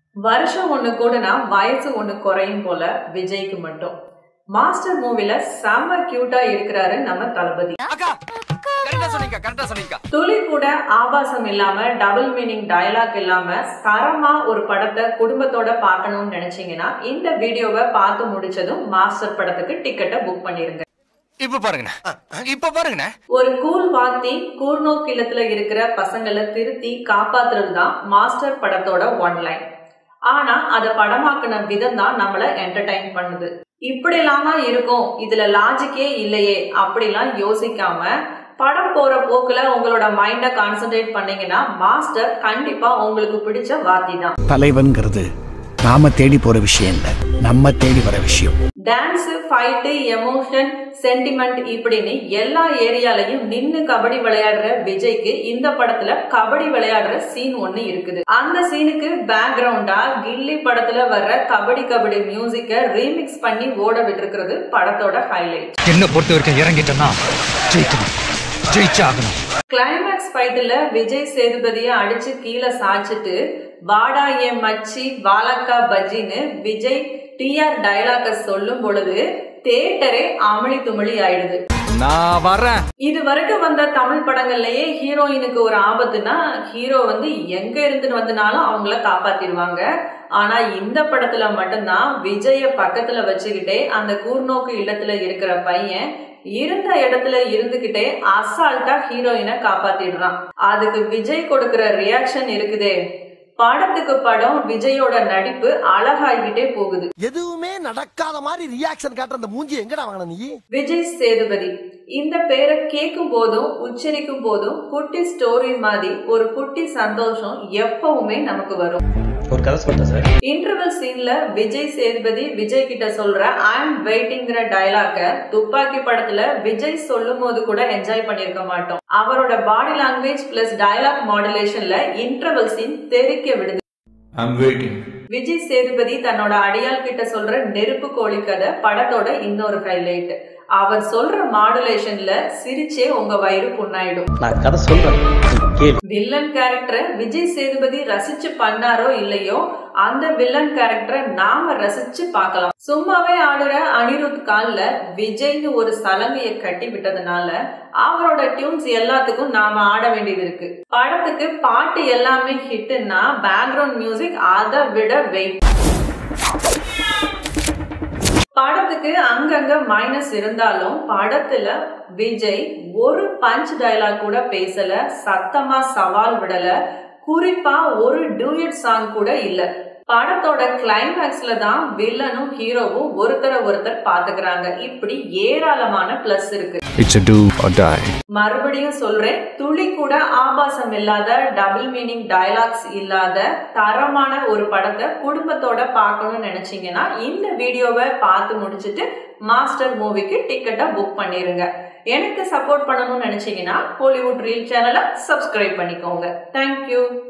வருஷம் ஒன்று கூடனா வயசு ஒன்று குறையும் போல விஜய்க்கு மட்டும் மாஸ்டர் மூவில செம்ம கியூட்டா இருக்கிறாரு நம்ம தளபதி அக்கா கரெக்டா சொன்னீங்க கரெக்டா சொன்னீங்க துளி கூட ஆபாசம் இல்லாம டபுள் மீனிங் டயலாக் இல்லாம தரமா ஒரு படத்தை குடும்பத்தோட பார்க்கணும்னு நினைச்சீங்கன்னா இந்த வீடியோவை பார்த்து முடிச்சதும் மாஸ்டர் படத்துக்கு டிக்கெட்டை புக் பண்ணிருங்க இப்ப பாருங்கண்ணே இப்ப பாருங்கண்ணே ஒரு கூல் வாத்தி கூர்நோக்கு இல்லத்துல இருக்கிற பசங்களை திருத்தி காப்பாத்துறது தான் மாஸ்டர் படத்தோட ஒன்லைன் ஆனா அத படமாக்குன விதம் தான் நம்மள என்டர்டைன் பண்ணுது இப்படிலாமா இருக்கும் இதுல லாஜிக்கே இல்லையே அப்படிலாம் யோசிக்காம படம் போற போக்குல உங்களோட மைண்ட கான்சென்ட்ரேட் பண்ணீங்கன்னா மாஸ்டர் கண்டிப்பா உங்களுக்கு பிடிச்ச வாத்தி தான் தலைவன்கிறது நாம தேடி போற விஷயம் இல்ல நம்ம தேடி வர விஷயம் டான்ஸ் ஃபைட்டு எமோஷன் சென்டிமெண்ட் இப்படின்னு எல்லா ஏரியாலையும் நின்னு கபடி விளையாடுற விஜய்க்கு இந்த படத்துல கபடி விளையாடுற சீன் ஒண்ணு இருக்குது அந்த சீனுக்கு பேக்ரவுண்டா கில்லி படத்துல வர்ற கபடி கபடி மியூசிக்க ரீமிக்ஸ் பண்ணி ஓட விட்டுருக்கிறது படத்தோட ஹைலைட் என்ன பொறுத்த வரைக்கும் இறங்கிட்டேன்னா ஜெயிக்கணும் ஜெயிச்சாகணும் கிளைமேக்ஸ் ஃபைட்டுல விஜய் சேதுபதிய அடிச்சு கீழே சாய்ச்சிட்டு வாடா என் மச்சி வாலக்கா பஜ்ஜின்னு விஜய் டிஆர் டயலாக சொல்லும் பொழுது தேட்டரே அமளி துமளி ஆயிடுது நான் வரேன் இது வரைக்கும் வந்த தமிழ் படங்கள்லயே ஹீரோயினுக்கு ஒரு ஆபத்துனா ஹீரோ வந்து எங்க இருந்து வந்தனாலும் அவங்கள காப்பாத்திடுவாங்க ஆனா இந்த படத்துல மட்டும்தான் விஜய பக்கத்துல வச்சுக்கிட்டே அந்த கூர்நோக்கு இல்லத்துல இருக்கிற பையன் இருந்த இடத்துல இருந்துகிட்டே அசால்ட்டா ஹீரோயினை காப்பாத்திடுறான் அதுக்கு விஜய் கொடுக்கிற ரியாக்ஷன் இருக்குதே படத்துக்கு படம் விஜயோட நடிப்பு அழகாகிட்டே போகுது எதுவுமே நடக்காத மாதிரி ரியாக்ஷன் காட்டுற அந்த மூஞ்சி எங்கடா வாங்கின நீ விஜய் சேதுபதி இந்த பேரை கேட்கும் போதும் உச்சரிக்கும் போதும் குட்டி ஸ்டோரி மாதிரி ஒரு குட்டி சந்தோஷம் எப்பவுமே நமக்கு வரும் ஒரு கதை சொல்லிட்டேன் சார் இன்டர்வல் சீன்ல விஜய் சேதுபதி விஜய் கிட்ட சொல்ற ஐ அம் வெயிட்டிங்கிற டயலாக்க துப்பாக்கி படத்துல விஜய் சொல்லும் போது கூட என்ஜாய் பண்ணிருக்க மாட்டோம் அவரோட பாடி லாங்குவேஜ் பிளஸ் டயலாக் மாடுலேஷன்ல இன்டர்வல் சீன் தெரிக்க விடுது I'm waiting. விஜய் சேதுபதி தன்னோட அடியாள் கிட்ட சொல்ற நெருப்பு கோழி கதை படத்தோட இன்னொரு ஹைலைட் அவர் சொல்ற மாடுலேஷன்ல சிரிச்சே உங்க வயிறு புண்ணாயிடும் நான் கதை சொல்றேன் கேளு வில்லன் கேரக்டரை விஜய் சேதுபதி ரசிச்சு பண்ணாரோ இல்லையோ அந்த வில்லன் கேரக்டரை நாம ரசிச்சு பார்க்கலாம் சும்மாவே ஆடுற அனிருத் கால்ல விஜய்னு ஒரு சலங்கைய கட்டி விட்டதுனால அவரோட டியூன்ஸ் எல்லாத்துக்கும் நாம ஆட வேண்டியது இருக்கு படத்துக்கு பாட்டு எல்லாமே ஹிட்னா பேக்ரவுண்ட் மியூசிக் அதை விட வெயிட் படத்துக்கு அங்கங்க மைனஸ் இருந்தாலும் படத்துல விஜய் ஒரு பஞ்ச் டயலாக் கூட பேசல சத்தமா சவால் விடல குறிப்பா ஒரு டூயட் சாங் கூட இல்ல படத்தோட கிளைமேக்ஸ்ல தான் வில்லனும் ஹீரோவும் ஒருத்தரை ஒருத்தர் பாத்துக்கிறாங்க இப்படி ஏராளமான பிளஸ் இருக்கு It's a do or die. மறுபடியும் சொல்றேன் துளி கூட ஆபாசம் இல்லாத டபுள் மீனிங் டயலாக்ஸ் இல்லாத தரமான ஒரு படத்தை குடும்பத்தோட பார்க்கணும்னு நினைச்சீங்கன்னா இந்த வீடியோவை பார்த்து முடிச்சுட்டு மாஸ்டர் மூவிக்கு டிக்கெட்டை புக் பண்ணிருங்க எனக்கு சப்போர்ட் பண்ணணும்னு நினைச்சீங்கன்னா ஹாலிவுட் ரீல் சேனலை சப்ஸ்கிரைப் பண்ணிக்கோங்க தேங்க்யூ